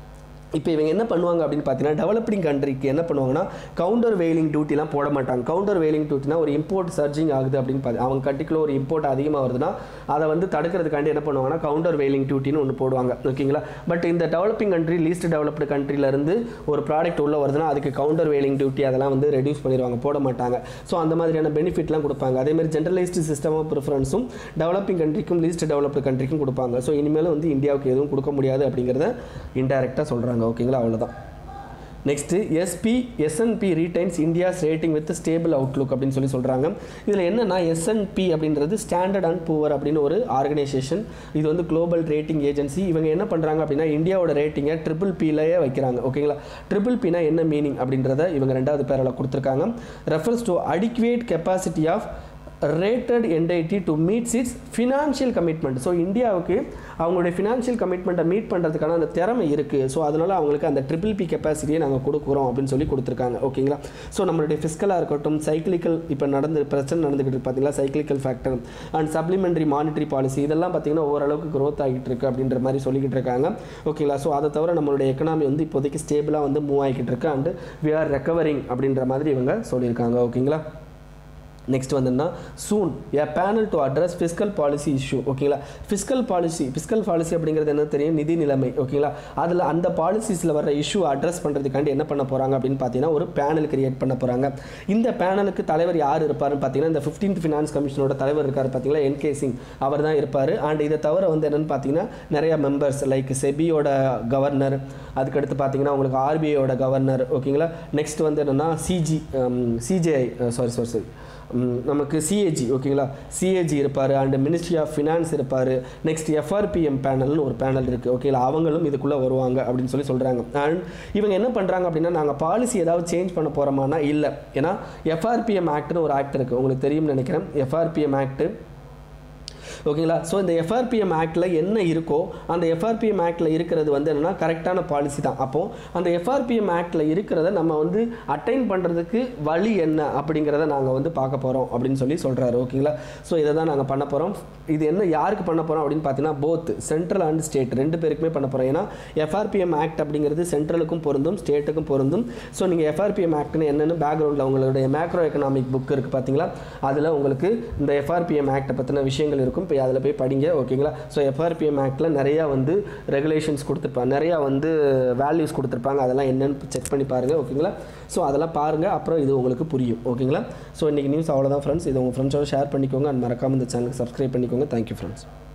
S1: இப்போ இவங்க என்ன பண்ணுவாங்க அப்படின்னு பார்த்தீங்கன்னா டெவலப்பிங் கண்ட்ரிக்கு என்ன பண்ணுவாங்கன்னா கவுண்டர் வெயிலிங் டியூட்டிலாம் போட மாட்டாங்க கவுண்டர் வெயிலிங் டியூட்டினா ஒரு இம்போர்ட் சர்ஜிங் ஆகுது அப்படின்னு பார்த்து அவங்க கட்டிக்குள்ள ஒரு இம்போர்ட் அதிகமாக வருதுன்னா அதை வந்து தடுக்கிறதுக்காண்டி என்ன பண்ணுவாங்கன்னா கவுண்டர் வெயிலிங் டியூட்டின்னு ஒன்று போடுவாங்க ஓகேங்களா பட் இந்த டெவலப்பிங் கண்ட்ரி லீஸ்ட் டெவலப்டு கண்ட்ரிலேருந்து ஒரு ப்ராடக்ட் உள்ளே வருதுன்னா அதுக்கு கவுண்டர் வெயிலிங் டியூட்டி அதெல்லாம் வந்து ரெடியூஸ் பண்ணிடுவாங்க போட மாட்டாங்க ஸோ அந்த மாதிரியான பெனிஃபிட்லாம் கொடுப்பாங்க அதே மாதிரி ஜென்ரலைஸ்டு சிஸ்டம் ஆஃப் ப்ரிஃபரன்ஸும் டெவலப்பிங் கண்ட்ரிக்கும் லீஸ்ட் டெவலப்டு கண்ட்ரிக்கும் கொடுப்பாங்க ஸோ இனிமேல் வந்து இந்தியாவுக்கு எதுவும் கொடுக்க முடியாது அப்படிங்கிறத இன்டெரக்டாக சொல்கிறாங்க ஓகேங்களா அவ்வளோதான் next SP SNP retains India's rating with stable outlook அப்படின்னு சொல்லி சொல்கிறாங்க இதில் என்னென்னா எஸ்என்பி அப்படின்றது ஸ்டாண்டர்ட் அண்ட் பூவர் அப்படின்னு ஒரு ஆர்கனைசேஷன் இது வந்து குளோபல் ரேட்டிங் ஏஜென்சி இவங்க என்ன பண்ணுறாங்க அப்படின்னா இந்தியாவோட ரேட்டிங்கை ட்ரிபிள் பிலேயே வைக்கிறாங்க ஓகேங்களா ட்ரிபிள் பினா என்ன மீனிங் அப்படின்றத இவங்க ரெண்டாவது பேரில் கொடுத்துருக்காங்க refers to adequate capacity of rated entity to meets its financial commitment so இந்தியாவுக்கு அவங்களுடைய ஃபினான்ஷியல் கமிட்மெண்ட்டை மீட் பண்ணுறதுக்கான அந்த திறமை இருக்குது ஸோ அதனால் அவங்களுக்கு அந்த ட்ரிபிள் பி கெப்பாசிட்டியை நாங்கள் கொடுக்குறோம் அப்படின்னு சொல்லி கொடுத்துருக்காங்க ஓகேங்களா ஸோ நம்மளுடைய ஃபிஸ்கலாக இருக்கட்டும் சைக்கிளிக்கல் இப்போ நடந்து பிரச்சனை நடந்துக்கிட்டு இருக்கு பார்த்தீங்களா cyclical factor and supplementary monetary policy இதெல்லாம் பார்த்தீங்கன்னா ஓரளவுக்கு க்ரோத் ஆகிட்டு இருக்கு அப்படின்ற மாதிரி சொல்லிக்கிட்டு இருக்காங்க ஓகேங்களா ஸோ அதை தவிர நம்மளுடைய எக்கனாமி வந்து இப்போதைக்கு ஸ்டேபிளாக வந்து மூவ் ஆகிக்கிட்டு இருக்கு அண்ட் வி ஆர் ரெக்கவரிங் அப்படின்ற மாதிரி இவங்க சொல்லியிருக்காங்க ஓகேங்களா நெக்ஸ்ட் வந்துன்னா soon a panel to address fiscal policy issue ஓகேங்களா ஃபிஸ்கல் பாலிசி ஃபிஸ்கல் பாலிசி அப்படிங்கிறது என்ன தெரியும் நிதி நிலைமை ஓகேங்களா அதில் அந்த பாலிசிஸில் வர இஷ்யூ அட்ரஸ் பண்ணுறதுக்காண்டி என்ன பண்ண போகிறாங்க அப்படின்னு பார்த்தீங்கன்னா ஒரு பேனல் கிரியேட் பண்ண போகிறாங்க இந்த பேனலுக்கு தலைவர் யார் இருப்பாருன்னு பார்த்தீங்கன்னா இந்த ஃபிஃப்டீன்த் ஃபினான்ஸ் கமிஷனோட தலைவர் இருக்கார் பார்த்தீங்களா என்கே சிங் அவர் தான் இருப்பார் அண்ட் இதை தவிர வந்து என்னென்னு பார்த்தீங்கன்னா நிறைய மெம்பர்ஸ் லைக் செபியோட கவர்னர் அதுக்கடுத்து பார்த்தீங்கன்னா உங்களுக்கு ஆர்பிஐயோட கவர்னர் ஓகேங்களா நெக்ஸ்ட் வந்து என்னென்னா CG CJI sorry sorry sorry hmm, நமக்கு சிஏஜி ஓகேங்களா சிஏஜி இருப்பார் அண்ட் மினிஸ்ட்ரி ஆஃப் ஃபினான்ஸ் இருப்பார் நெக்ஸ்ட் எஃப்ஆர்பிஎம் பேனல்னு ஒரு பேனல் இருக்குது ஓகேங்களா அவங்களும் இதுக்குள்ளே வருவாங்க அப்படின்னு சொல்லி சொல்கிறாங்க அண்ட் இவங்க என்ன பண்ணுறாங்க அப்படின்னா நாங்கள் பாலிசி ஏதாவது சேஞ்ச் பண்ண போகிறோமானா இல்லை ஏன்னா எஃப்ஆர்பிஎம் ஆக்ட்னு ஒரு ஆக்ட் இருக்குது உங்களுக்கு தெரியும்னு நினைக்கிறேன் எஃப்ஆர்பிஎம் ஆக்ட் ஓகேங்களா ஸோ இந்த எஃப்ஆர்பிஎம் ஆக்டில் என்ன இருக்கோ அந்த எஃப்ஆர்பிஎம் ஆக்டில் இருக்கிறது வந்து என்னென்னா கரெக்டான பாலிசி தான் அப்போது அந்த எஃப்ஆர்பிஎம் ஆக்டில் இருக்கிறத நம்ம வந்து அட்டைன் பண்ணுறதுக்கு வழி என்ன அப்படிங்கிறத நாங்கள் வந்து பார்க்க போகிறோம் அப்படின்னு சொல்லி சொல்கிறாரு ஓகேங்களா ஸோ இதை தான் நாங்கள் பண்ண போகிறோம் இது என்ன யாருக்கு பண்ண போகிறோம் அப்படின்னு பார்த்தீங்கன்னா போத் சென்ட்ரல் அண்ட் ஸ்டேட் ரெண்டு பேருக்குமே பண்ண போகிறோம் ஏன்னா எஃப்ஆர்பிஎம் ஆக்ட் அப்படிங்கிறது சென்ட்ரலுக்கும் பொருந்தும் ஸ்டேட்டுக்கும் பொருந்தும் ஸோ நீங்கள் எஃப்ஆர்பிஎம் ஆக்ட்னு என்னென்னு பேக்ரவுண்டில் உங்களுடைய மேக்ரோ எக்கனாமிக் புக் இருக்குது பார்த்தீங்களா அதில் உங்களுக்கு இந்த எஃப்ஆர்பிஎம் ஆக்டை பற்றின விஷயங்கள் இருக்கும் போய் அதில் போய் படிங்க ஓகேங்களா ஸோ எஃப்ஆர்பிஎம் ஆக்டில் நிறையா வந்து ரெகுலேஷன்ஸ் கொடுத்துருப்பாங்க நிறையா வந்து வேல்யூஸ் கொடுத்துருப்பாங்க அதெல்லாம் என்னென்னு செக் பண்ணி பாருங்கள் ஓகேங்களா ஸோ அதெல்லாம் பாருங்கள் அப்புறம் இது உங்களுக்கு புரியும் ஓகேங்களா ஸோ இன்றைக்கி நியூஸ் அவ்வளோதான் ஃப்ரெண்ட்ஸ் இது உங்கள் ஃப்ரெண்ட்ஸோட ஷேர் பண்ணிக்கோங்க அண்ட் மறக்காமல் இந்த சேனலுக்கு சப்ஸ்கிரைப் பண்ணிக்கோங்க தேங்க்யூ ஃப்ரெண்ட்ஸ்